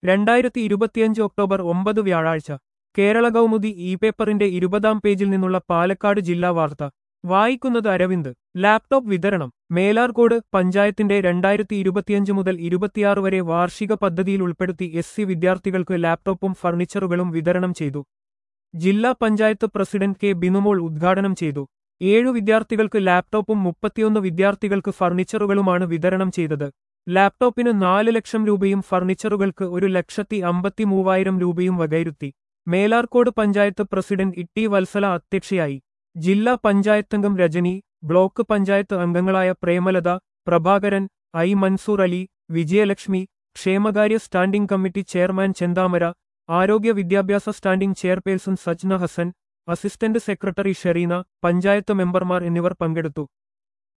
രണ്ടായിരത്തി ഇരുപത്തിയഞ്ച് ഒക്ടോബർ ഒമ്പത് വ്യാഴാഴ്ച കേരള കൗമുദി ഇ പേപ്പറിന്റെ ഇരുപതാം പേജിൽ നിന്നുള്ള പാലക്കാട് ജില്ലാ വാർത്ത വായിക്കുന്നത് അരവിന്ദ് ലാപ്ടോപ്പ് വിതരണം മേലാർകോട് പഞ്ചായത്തിന്റെ രണ്ടായിരത്തി ഇരുപത്തിയഞ്ച് മുതൽ ഇരുപത്തിയാറ് വരെ വാർഷിക പദ്ധതിയിൽ ഉൾപ്പെടുത്തി എസ് സി വിദ്യാർത്ഥികൾക്ക് ലാപ്ടോപ്പും ഫർണിച്ചറുകളും വിതരണം ചെയ്തു ജില്ലാ പഞ്ചായത്ത് പ്രസിഡന്റ് കെ ബിനുമോൾ ഉദ്ഘാടനം ചെയ്തു ഏഴു വിദ്യാർത്ഥികൾക്ക് ലാപ്ടോപ്പും മുപ്പത്തിയൊന്ന് വിദ്യാർത്ഥികൾക്ക് ഫർണിച്ചറുകളുമാണ് വിതരണം ചെയ്തത് ലാപ്ടോപ്പിന് നാല് ലക്ഷം രൂപയും ഫർണിച്ചറുകൾക്ക് ഒരു ലക്ഷത്തി അമ്പത്തി മൂവായിരം രൂപയും വകയിരുത്തി മേലാർക്കോട് പഞ്ചായത്ത് പ്രസിഡന്റ് ഇട്ടി വത്സല അധ്യക്ഷയായി ജില്ലാ പഞ്ചായത്തംഗം രജനി ബ്ലോക്ക് പഞ്ചായത്ത് അംഗങ്ങളായ പ്രേമലത പ്രഭാകരൻ ഐ മൻസൂർ അലി വിജയലക്ഷ്മി ക്ഷേമകാര്യ സ്റ്റാൻഡിംഗ് കമ്മിറ്റി ചെയർമാൻ ചെന്താമര ആരോഗ്യ വിദ്യാഭ്യാസ standing chairperson Sajna Hassan assistant secretary Shereena panchayat മെമ്പർമാർ എന്നിവർ പങ്കെടുത്തു